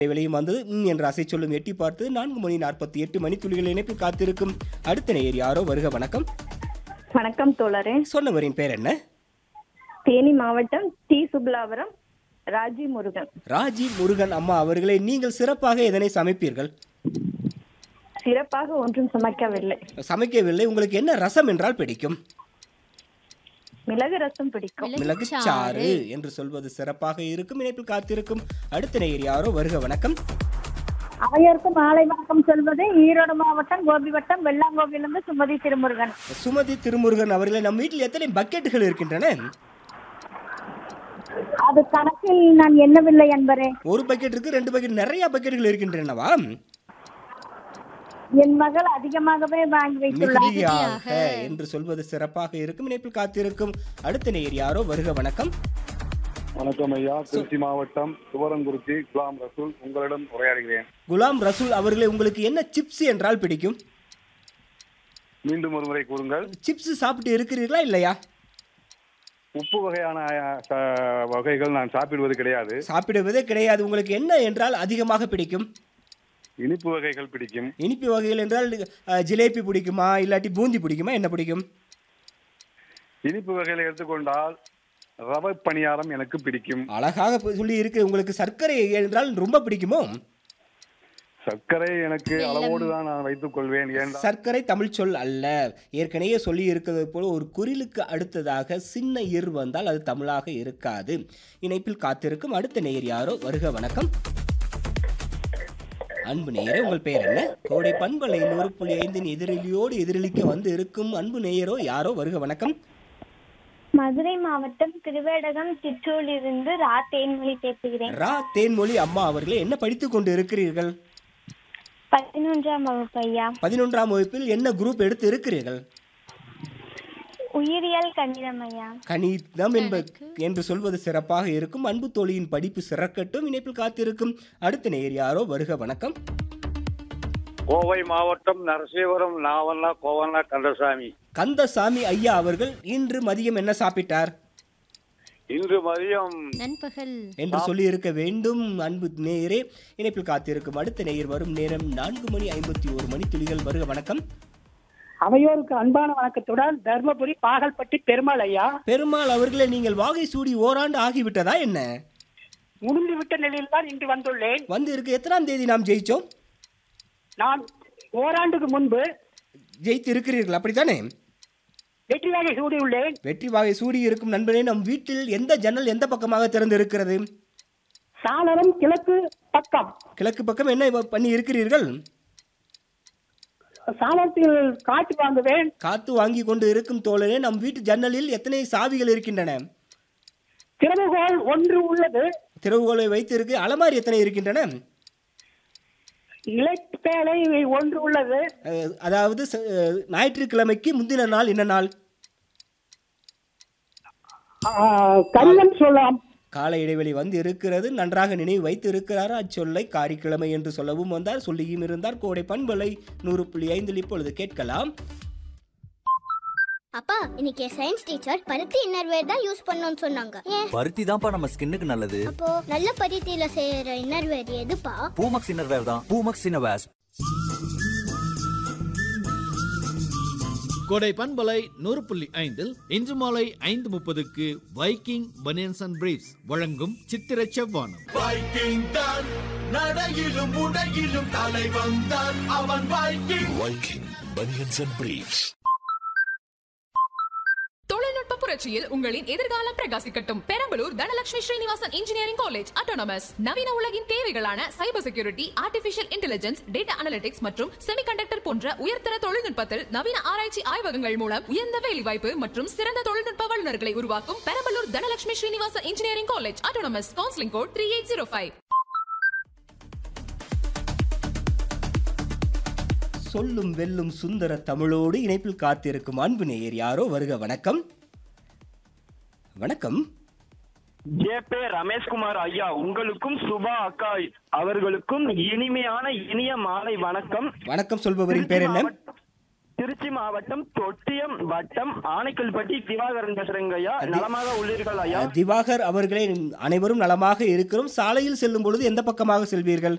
வெளியும் வந்தது ம் என்ற அசை சொல்லும் எட்டி பார்த்து நான்கு மணி நாற்பத்தி எட்டு மணி துளிகள் இணைப்பில் காத்திருக்கும் அடுத்த நேயர் யாரோ வருக வணக்கம் வணக்கம் தோழரே சொன்னவரின் பேர் என்ன தேனி மாவட்டம் டி சுபலாபுரம் ராஜி முருகன் ராஜி முருகன் அம்மா அவர்களே நீங்கள் சிறப்பாக எதனை சமைப்பீர்கள் சிறப்பாக ஒன்றும் சமைக்கவில்லை சமைக்கவில்லை உங்களுக்கு என்ன ரசம் என்றால் பிடிக்கும் மிளகு ரசம் பிடிக்கும் மிளகு சாறு என்று சொல்வது சிறப்பாக இருக்கும் இணைப்பில் காத்திருக்கும் அடுத்த நேயர் யாரோ வருக வணக்கம் அவையோருக்கு மாலை வணக்கம் சொல்வது ஈரோடு மாவட்டம் கோபி வட்டம் வெள்ளாங்கோவிலிருந்து சுமதி திருமுருகன் சுமதி திருமுருகன் அவர்களே நம் வீட்டில் எத்தனை பக்கெட்டுகள் இருக்கின்றன அது கணக்கில் நான் எண்ணவில்லை என்பரே ஒரு பக்கெட் இருக்கு ரெண்டு பக்கெட் நிறைய பக்கெட்டுகள் இருக்கின்றனவா என் மகள் அதிகமாகவே வாங்கி வைத்துள்ளார் மிகுதியாக என்று சொல்வது சிறப்பாக இருக்கும் இணைப்பில் காத்திருக்கும் அடுத்த நேயர் யாரோ வருக வணக்கம் வணக்கம் ஐயா திருச்சி மாவட்டம் துவரங்குறிச்சி குலாம் ரசூல் உங்களிடம் உரையாடுகிறேன் குலாம் ரசூல் அவர்களே உங்களுக்கு என்ன சிப்ஸ் என்றால் பிடிக்கும் மீண்டும் ஒரு முறை கூறுங்கள் சிப்ஸ் சாப்பிட்டு இருக்கிறீர்களா இல்லையா உப்பு வகையான அஹ், ச- வகைகள் நான் சாப்பிடுவது கிடையாது சாப்பிடுவதே கிடையாது உங்களுக்கு என்ன என்றால் அதிகமாக பிடிக்கும் இனிப்பு வகைகள் பிடிக்கும் இனிப்பு வகைகள் என்றால் அஹ், ஜிலேபி பிடிக்குமா இல்லாட்டி பூந்தி பிடிக்குமா என்ன பிடிக்கும் இனிப்பு வகைகளை எடுத்துக்கொண்டால் ரவை பணியாரம் எனக்கு பிடிக்கும் அழகாக ப- சொல்லி இருக்கு உங்களுக்கு சர்க்கரை என்றால் ரொம்ப பிடிக்குமோ சர்க்கரை எனக்கு அளவோடு தான் நான் வைத்துக் கொள்வேன் ஏனென்றால் சர்க்கரை தமிழ் சொல் அல்ல ஏற்கனவே சொல்லி இருக்கிறது போல ஒரு குறிலுக்கு அடுத்ததாக சின்ன இர் வந்தால் அது தமிழாக இருக்காது இணைப்பில் காத்திருக்கும் அடுத்த நேயர் யாரோ வருக வணக்கம் அன்பு நேயரே உங்கள் பெயர் என்ன கோடை பண்பலை நூறு புள்ளி ஐந்தின் எதிரொலியோடு எதிரொலிக்க வந்து இருக்கும் அன்பு நேயரோ யாரோ வருக வணக்கம் மதுரை மாவட்டம் திருவேடகம் சிற்றூரிலிருந்து ரா தேன்மொழி பேசுகிறேன் ரா தேன்மொழி அம்மா அவர்களே என்ன படித்துக் கொண்டு இருக்கிறீர்கள் பதினொன்றாம் வகுப்பு ஐயா பதினொன்றாம் வகுப்பில் என்ன குரூப் எடுத்து இருக்கிறீர்கள் உயிரியல் கணிதம் ஐயா கணிதம் என்ப என்று சொல்வது சிறப்பாக இருக்கும் அன்பு தோழியின் படிப்பு சிறக்கட்டும் இணைப்பில் காத்திருக்கும் அடுத்த நேயர் யாரோ வருக வணக்கம் கோவை மாவட்டம் நரசீவரம் நாவல்லா கோவல்லா கந்தசாமி கந்தசாமி ஐயா அவர்கள் இன்று மதியம் என்ன சாப்பிட்டார் இன்று மதியம் நண்பகல் என்று சொல்லி இருக்க வேண்டும் அன்பு நேயரே இணைப்பில் காத்திருக்கும் அடுத்த நேயர் வரும் நேரம் நான்கு மணி ஐம்பத்தி ஒரு மணி துளிகள் வருக வணக்கம் அவையோருக்கு அன்பான வணக்கத்துடன் தர்மபுரி பாகல்பட்டி பெருமாள் ஐயா பெருமாள் அவர்களே நீங்கள் வாகை சூடி ஓராண்டு ஆகிவிட்டதா என்ன முடிந்து விட்ட நிலையில் தான் இன்று வந்துள்ளேன் வந்து இருக்கு எத்தனாம் தேதி நாம் ஜெயிச்சோம் நான் ஓராண்டுக்கு முன்பு ஜெயித்து இருக்கிறீர்கள் அப்படித்தானே வெற்றியாக சூடியுள்ளேன் வெற்றி வாகை சூடி இருக்கும் நண்பனே நம் வீட்டில் எந்த ஜன்னல் எந்த பக்கமாக திறந்து இருக்கிறது சாளரம் கிழக்கு பக்கம் கிழக்கு பக்கம் என்ன இப்ப பண்ணி இருக்கிறீர்கள் சாளரத்தில் காற்று வாங்குவேன் காத்து வாங்கி கொண்டு இருக்கும் தோழரே நம் வீட்டு ஜன்னலில் எத்தனை சாவிகள் இருக்கின்றன திறவுகோல் ஒன்று உள்ளது திறவுகோலை வைத்து இருக்கு அலமாரி எத்தனை இருக்கின்றன இலைப்பேலை ஒன்று உள்ளது அஹ், அதாவது ச- அஹ், ஞாயிற்றுக்கிழமைக்கு முந்தின நாள் என்ன நாள் ஆ, கரியன் சொல்லலாம் கால இடைவெளி வந்து இருக்கிறது நன்றாக நினைவு வைத்து இருக்கிறார் அச்சொல்லை காரிக்கிழமை என்று சொல்லவும் வந்தார் சொல்லியும் இருந்தார் கோடை பண்பலை நூறு புள்ளி ஐந்தில் இப்பொழுது கேட்கலாம் அப்பா இன்னைக்கு சயின்ஸ் டீச்சர் பருத்தி இன்னர்வேர் தான் யூஸ் பண்ணணும்னு சொன்னாங்க ஏன் பருத்தி தான்ப்பா நம்ம ஸ்கின்னுக்கு நல்லது அப்போ நல்ல பருத்தியில செய்யற இன்னர்வேர் எதுப்பா பூமக்ஸ் இன்னர்வேர் தான் பூமக்ஸ் இன்னர்வேர்ஸ் கோடை பண்பலை நூறு புள்ளி ஐந்தில் இன்று மாலை ஐந்து முப்பதுக்கு வைக்கிங் பனியன்ஸ் அண்ட் பிரீஃப்ஸ் வழங்கும் சித்திர செவ்வானம் வைக்கிங் தான் நடையிலும் உடையிலும் தலைவன் தான் அவன் Viking Viking banians and briefs தொழில்நுட்ப புரட்சியில் உங்களின் எதிர்காலம் பிரகாசிக்கட்டும் Perambalur Dhanalakshmi Srinivasan engineering college autonomous நவீன உலகின் தேவைகளான cyber security artificial intelligence data analytics மற்றும் செமிகண்டக்டர் போன்ற உயர்தர தொழில்நுட்பத்தில் நவீன ஆராய்ச்சி ஆய்வகங்கள் மூலம் உயர்ந்த வேலைவாய்ப்பு மற்றும் சிறந்த தொழில்நுட்ப வல்லுநர்களை உருவாக்கும் Perambalur Dhanalakshmi Srinivasan engineering college autonomous counselling code three eight zero five சொல்லும் வெல்லும் சுந்தர தமிழோடு இணைப்பில் காத்திருக்கும் அன்பு நேயர் யாரோ வருக வணக்கம் வணக்கம் ஜே பே ரமேஷ்குமார் ஐயா உங்களுக்கும் சுபா அக்கா அவர்களுக்கும் இனிமையான இனிய மாலை வணக்கம் வணக்கம் சொல்பவரின் பேர் என்ன திருச்சி மாவட்டம் தொட்டியம் வட்டம் ஆனைக்கல்பட்டி திவாகரன் பேசுறேங்க ஐயா நலமாக உள்ளீர்கள் ஐயா திவாகர் அவர்களே அனைவரும் நலமாக இருக்கிறோம் சாலையில் செல்லும் பொழுது எந்த பக்கமாக செல்வீர்கள்